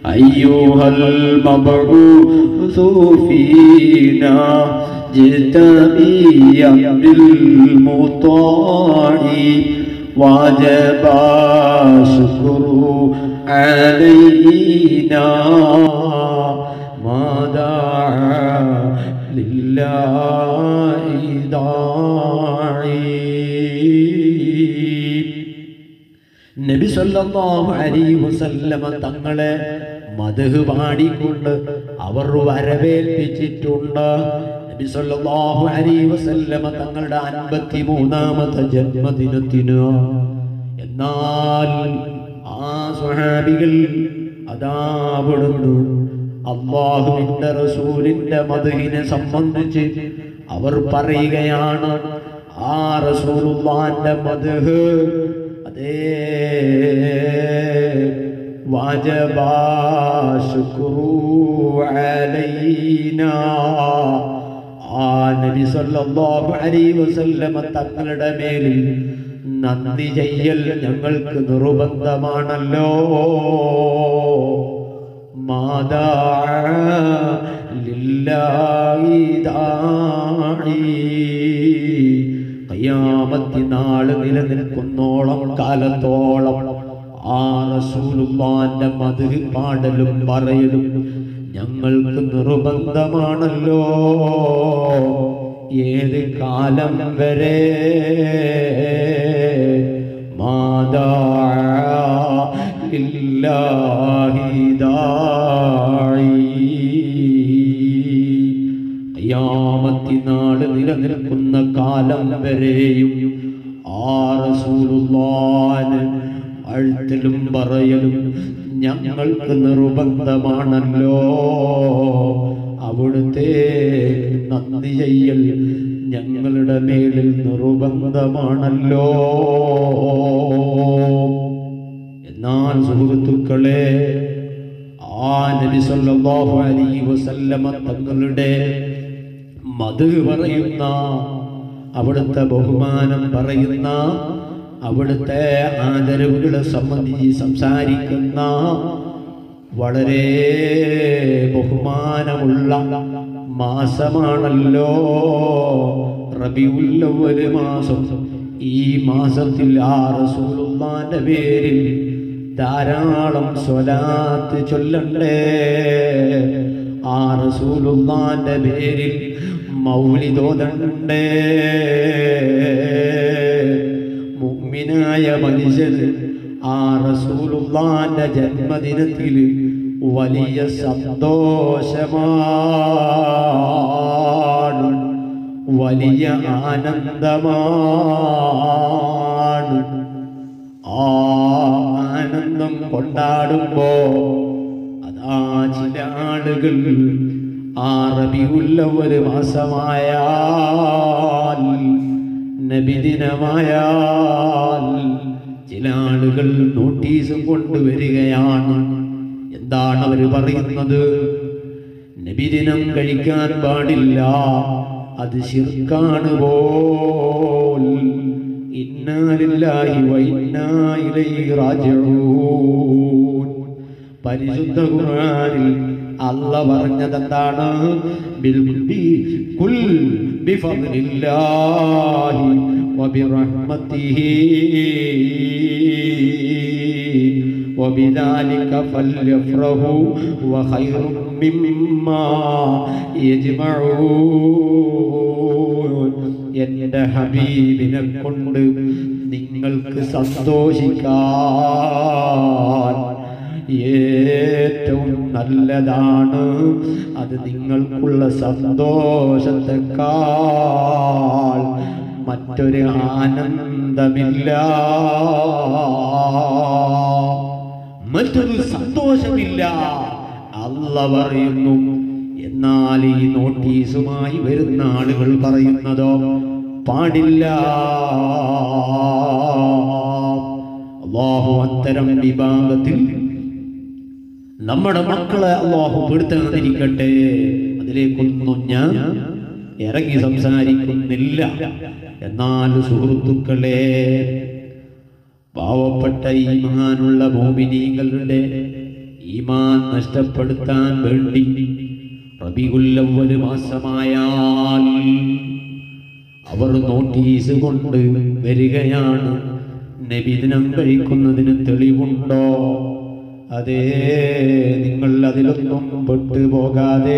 أيها المبعوث فينا جئت بأمر المطاع وجب شكر علينا ما دعا لله داعي നബി സല്ലല്ലാഹു അലൈഹി വസല്ലമ തങ്ങളെ മധു പാടിക്കൊണ്ട് അവർ വരവേൽപ്പിച്ചിട്ടുണ്ട് നബി സല്ലല്ലാഹു അലൈഹി വസല്ലമ തങ്ങളുടെ അൻപത്തി മൂന്നാമത്തെ ജന്മദിനത്തിന് എന്നാൽ ആ സ്വഹാബികൾ അതാവിടുന്നു അള്ളാഹുവിന്റെ റസൂലിന്റെ മധുഹിനെ സംബന്ധിച്ച് അവർ പറയുകയാണ് ആ റസൂലുള്ളാന്റെ മധു അതേ വാജബാ ശുക്രു അലൈനാ ആ നബി സല്ലല്ലാഹു അലൈഹി വസല്ലമ തങ്ങളുടെ മേലിൽ നന്ദി ചെയ്യൽ ഞങ്ങൾക്ക് നിർബന്ധമാണല്ലോ മാതാ ലില്ലാഹി ദാഇ കയ്യാമത്തിനാള് നിലനിൽക്കുന്നോളം കാലത്തോളം ആ റസൂലുള്ളാന്റെ മധു പാടലും പറയലും ഞങ്ങൾക്ക് നിർബന്ധമാണല്ലോ ഏത് കാലം വരെ മാതാ ഇല്ലാഹി ദാഇ ഖിയാമത്തിനാള് നിലനിൽക്കുന്ന കാലം വരെയും ആ റസൂലുള്ളാന് അഴുത്തലും പറയലും ഞങ്ങൾക്ക് നിർബന്ധമാണല്ലോ അവിടുത്തെ നന്ദി ചെയ്യൽ ഞങ്ങളുടെ മേലിൽ നിർബന്ധമാണല്ലോ എന്നാൽ സുഹൃത്തുക്കളെ ആ നബി സല്ലല്ലാഹു അലൈഹി വസല്ലമ തങ്ങളുടെ മധു പറയുന്ന അവിടുത്തെ ബഹുമാനം പറയുന്ന അവിടുത്തെ ആദരവുകളെ സംബന്ധിച്ച് സംസാരിക്കുന്ന വളരെ ബഹുമാനമുള്ള മാസമാണല്ലോ റബിയുല്ലവല് മാസം ഈ മാസത്തിൽ ആ റസൂലുള്ളാന്റെ പേരിൽ ധാരാളം സ്വലാത്ത് ചൊല്ലണ്ടേ ആ റസൂലുള്ളാന്റെ പേരിൽ മൗലിതോതണ്ടേ മുഅ്മിനായ മനുഷ്യർ ആ റസൂലുള്ളാന്റെ ജന്മദിനത്തിൽ വലിയ സന്തോഷമാണ് വലിയ ആനന്ദമാണ് ആ ആനന്ദം കൊണ്ടാടുമ്പോ അതാ ചില ആളുകൾ ആ റബിയുള്ള ഒരു മാസമായാൽ നബിദിനമായാൽ ചില ആളുകൾ നോട്ടീസും കൊണ്ടുവരികയാണ് എന്താണ് അവർ പറയുന്നത് നബിദിനം കഴിക്കാൻ പാടില്ല അത് ശിർക്കാണ് പോൽ ഇന്നാലില്ലാഹി വൈന്നാ ഇലൈഹി റാജിഊൻ പരിശുദ്ധ ഖുർആനിൽ അല്ല പറഞ്ഞത് എന്താണ് ബിൽ ബി- കുൽ ബിഫദ്ലില്ലാഹി വബിറഹ്മതിഹി وبذلك فليفرحوا وخير مما يجمعون എൻ്റെ ഹബീബിനെ കൊണ്ട് നിങ്ങൾക്ക് സന്തോഷിക്കാൻ ഏറ്റവും നല്ലതാണ് അത് നിങ്ങൾക്കുള്ള സന്തോഷത്തെക്കാൾ മറ്റൊരു ആനന്ദമില്ല മറ്റൊരു സന്തോഷമില്ല അല്ല പറയുന്നു എന്നാൽ ഈ നോട്ടീസുമായി വരുന്ന ആളുകൾ പറയുന്നതോ പാടില്ല അള്ളാഹു അത്തരം വിഭാഗത്തിൽ നമ്മുടെ മക്കളെ അള്ളാഹു പെടുത്താതിരിക്കട്ടെ അതിലേക്കൊന്നും ഞാൻ ഇറങ്ങി സംസാരിക്കുന്നില്ല എന്നാൽ സുഹൃത്തുക്കളെ പാവപ്പെട്ട ഈ മഹാനുള്ള മോമിനീകളുടെ ഈമാൻ നഷ്ടപ്പെടുത്താൻ വേണ്ടി റബികുല്ലവല് മാസമായാൽ അവർ നോട്ടീസ് കൊണ്ട് വരികയാണ് നബിദിനം കഴിക്കുന്നതിന് തെളിവുണ്ടോ അതേ നിങ്ങൾ അതിലൊന്നും പെട്ടുപോകാതെ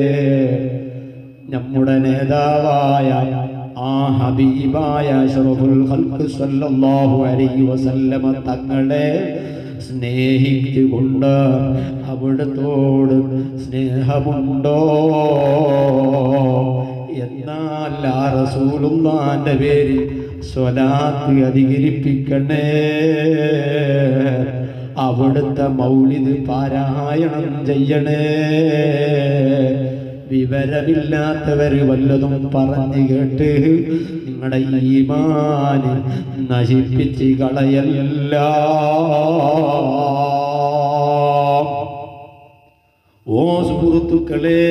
നമ്മുടെ നേതാവായ ആ ഹബീബായ അഷ്റഫുൽ ഖൽഖ് സല്ലല്ലാഹു അലൈഹി വസല്ലമ തങ്ങളെ സ്നേഹിച്ചുകൊണ്ട് അവിടത്തോട് സ്നേഹമുണ്ടോ എന്നാൽ ആ റസൂലുള്ളാന്റെ പേരിൽ സ്വലാത്ത് അധികരിപ്പിക്കണേ അവിടുത്തെ മൗലിദ് പാരായണം ചെയ്യണേ വിവരമില്ലാത്തവർ വല്ലതും പറഞ്ഞു കേട്ട് നിങ്ങളുടെ ഈമാന് നശിപ്പിച്ച് കളയല്ല ഓ സുഹൃത്തുക്കളെ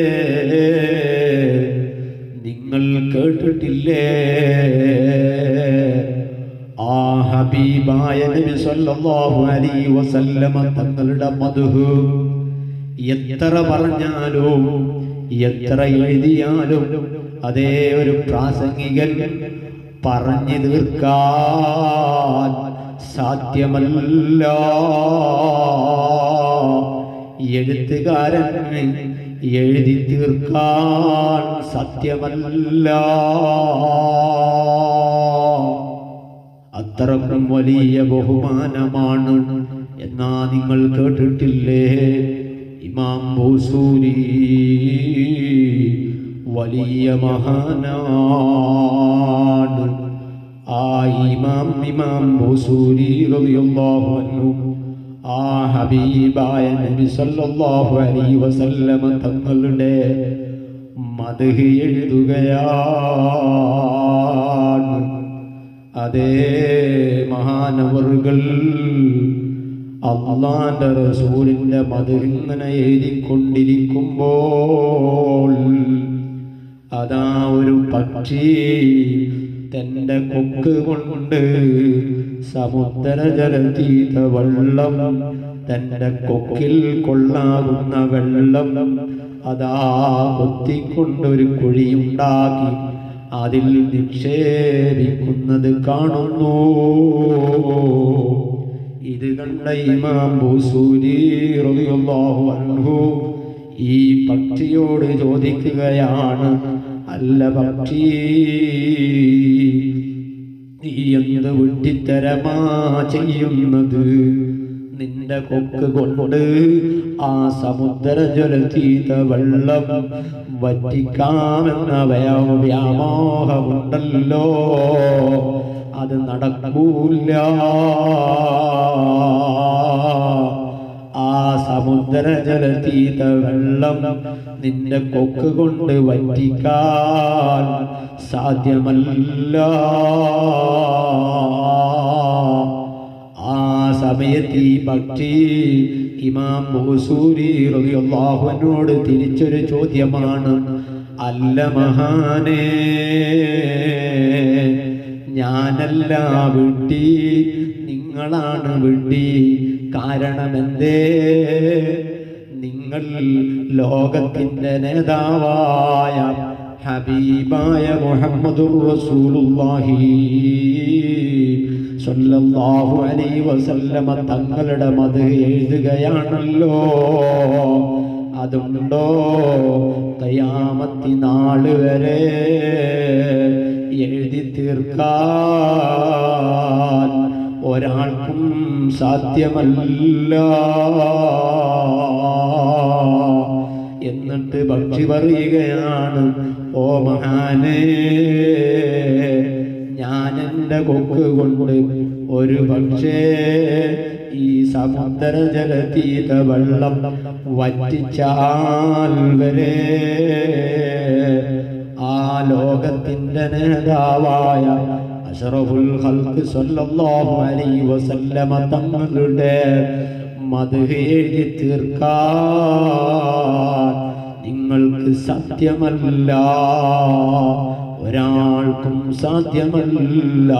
നിങ്ങൾ കേട്ടിട്ടില്ലേ ആ ഹബീബായ നബി സല്ലല്ലാഹു അലൈഹി വസല്ലമ തങ്ങളുടെ മധു എത്ര പറഞ്ഞാലും എത്ര എഴുതിയാലും അതേ ഒരു പ്രാസംഗികൻ പറഞ്ഞു തീർക്കാൻ സാധ്യമല്ല എഴുത്തുകാരൻ എഴുതി തീർക്കാൻ സത്യമല്ല അത്രക്കും വലിയ ബഹുമാനമാണ് എന്നാ നിങ്ങൾ കേട്ടിട്ടില്ലേ ഇമാം ബൂസൂരി വലിയ മഹാനാണ് ആ ഇമാം ഇമാം ബൂസൂരി റളിയല്ലാഹു അൻഹു ആ ഹബീബായ നബി സല്ലല്ലാഹു അലൈഹി വസല്ലമ തങ്ങളുടെ മദ്ഹ് എഴുതുകയാണ് അതേ മഹാനവറുകൾ അള്ളാന്റെ റസൂലിന്റെ മദ്ഹ് ഇങ്ങനെ എഴുതിക്കൊണ്ടിരിക്കുമ്പോൾ അതാ ഒരു പക്ഷി തന്റെ കൊക്ക് കൊണ്ട് സമുദ്ര ജലതീത വെള്ളം തന്റെ കൊക്കിൽ കൊള്ളാകുന്ന വെള്ളം അതാ കൊത്തിക്കൊണ്ടൊരു കുഴിയുണ്ടാക്കി അതിൽ നിക്ഷേപിക്കുന്നത് കാണുന്നു ഇത് കണ്ട ഇമാം ബൂസൂരി റളിയല്ലാഹു അൻഹു ഈ പക്ഷിയോട് ചോദിക്കുകയാണ് അല്ല പക്ഷി നീ എന്ത് വിട്ടിത്തരമാ ചെയ്യുന്നത് നിന്റെ കൊക്ക് കൊണ്ട് ആ സമുദ്ര ജലതീത വെള്ളം വറ്റിക്കാമെന്ന വ്യാ- വ്യാമോഹമുണ്ടല്ലോ അത് നടക്കൂല ആ സമുദ്ര ജലതീത വെള്ളം നിന്റെ കൊക്ക് കൊണ്ട് വറ്റിക്കാൻ സാധ്യമല്ല ആ സമയത്ത് ഈ പക്ഷി ഇമാം ബൂസൂരി റളിയല്ലാഹുവിനോട് തിരിച്ചൊരു ചോദ്യമാണ് അല്ല മഹാനേ ഞാനല്ല വിട്ടി നിങ്ങളാണ് വിട്ടി കാരണമെന്തേ നിങ്ങൾ ലോകത്തിന്റെ നേതാവായ ഹബീബായ മുഹമ്മദുർ റസൂലുള്ളാഹി സ്വല്ലല്ലാഹു അലൈഹി വസല്ലമ തങ്ങളുടെ മത് എഴുതുകയാണല്ലോ അതുണ്ടോ കയാമത്തി നാള് വരെ എഴുതി തീർക്കാൻ ഒരാൾക്കും സാധ്യമല്ല എന്നിട്ട് ഭക്ഷി പറയുകയാണ് ഓ മഹാനേ ഞാൻ എൻ്റെ കൊക്ക് കൊണ്ട് ഒരു പക്ഷേ ഈ സമുദ്ര ജലതീത വെള്ളം വറ്റിച്ചാൽ വരെ ആ ലോകത്തിന്റെ നേതാവായ അഷറഫുൽ ഖൽഖ് സല്ലല്ലാഹു അലൈഹി വസല്ലമ തങ്ങളുടെ മദ്ഹ് എഴുതി തീർക്കാൻ നിങ്ങൾക്ക് സത്യമല്ല ഒരാൾക്കും സാധ്യമല്ല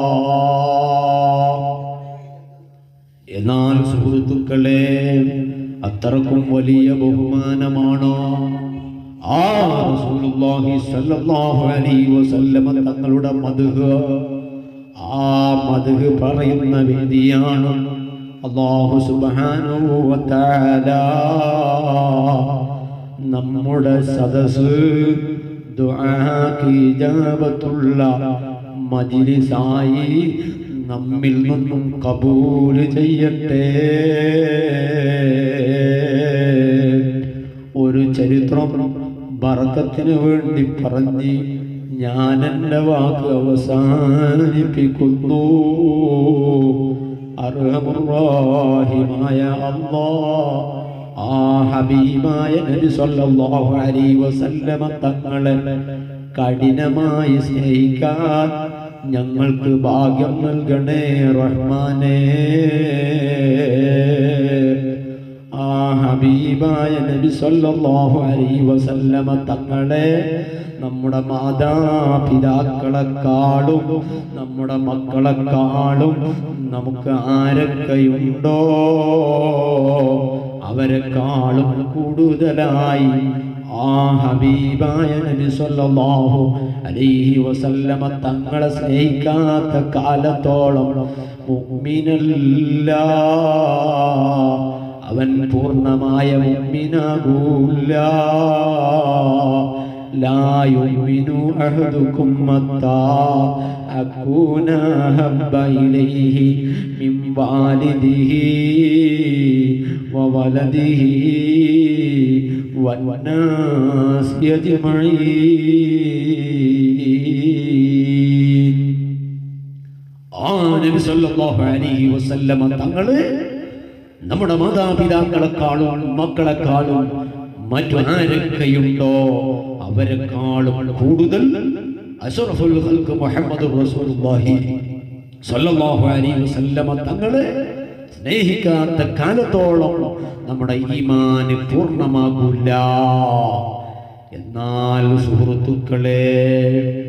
എന്നാൽ സുഹൃത്തുക്കളെ അത്രക്കും വലിയ ബഹുമാനമാണ് ആ റസൂലുള്ളാഹി സ്വല്ലല്ലാഹു അലൈഹി വസല്ലമ തങ്ങളുടെ മദ്ഹ് ആ മദ്ഹ് പറയുന്ന വേദിയാണ് അല്ലാഹു സുബ്ഹാനഹു വ തആല നമ്മുടെ സദസ് ദുആക്ക് ഇജാബത്തുള്ള മജ്ലിസായി നമ്മിൽ നിന്നും കബൂൽ ചെയ്യട്ടെ ഒരു ചരിത്രം ബർക്കത്തിന് വേണ്ടി പറഞ്ഞ് ഞാൻ എൻ്റെ വാക്ക് അവസാനിപ്പിക്കുന്നു അർഹമുറാഹിമായ അല്ലാ ആ ഹബീബായ നബി സല്ലല്ലാഹു അലൈഹി വസല്ലമ തങ്ങളെ കഠിനമായി സ്നേഹിക്കാൻ ഞങ്ങൾക്ക് ഭാഗ്യം നൽകണേ റഹ്മാനേ ആ ഹബീബായ നബി സല്ലല്ലാഹു അലൈഹി വസല്ലമ തങ്ങളെ നമ്മുടെ മാതാപിതാക്കളെക്കാളും നമ്മുടെ മക്കളെക്കാളും നമുക്ക് ആരൊക്കെയുണ്ടോ അവരെക്കാളും കൂടുതലായി ആ ഹബീബായ നബി സല്ലല്ലാഹു അലൈഹി വസല്ലമ തങ്ങളെ സ്നേഹിക്കാത്ത കാലത്തോളം മുഅ്മിനല്ല അവൻ പൂർണ്ണമായ മുഅ്മിനാകൂല لا يؤمن أحدكم متى أكون أحب إليه من والده وولده والناس أجمعين ആ നബി സല്ലല്ലാഹു അലൈഹി വസല്ലമ തങ്ങള് നമ്മുടെ മാതാപിതാക്കളെക്കാളും മക്കളെക്കാളും മറ്റു ആരൊക്കെയുണ്ടോ അവരെക്കാളും കൂടുതൽ അഷ്റഫുൽ ഖൽഖ് മുഹമ്മദ് റസൂലുള്ളാഹി സല്ലല്ലാഹു അലൈഹി വസല്ലമ തങ്ങളെ സ്നേഹിക്കാത്ത കാലത്തോളം നമ്മുടെ ഈമാന് പൂർണ്ണമാകൂല എന്നാൽ സുഹൃത്തുക്കളെ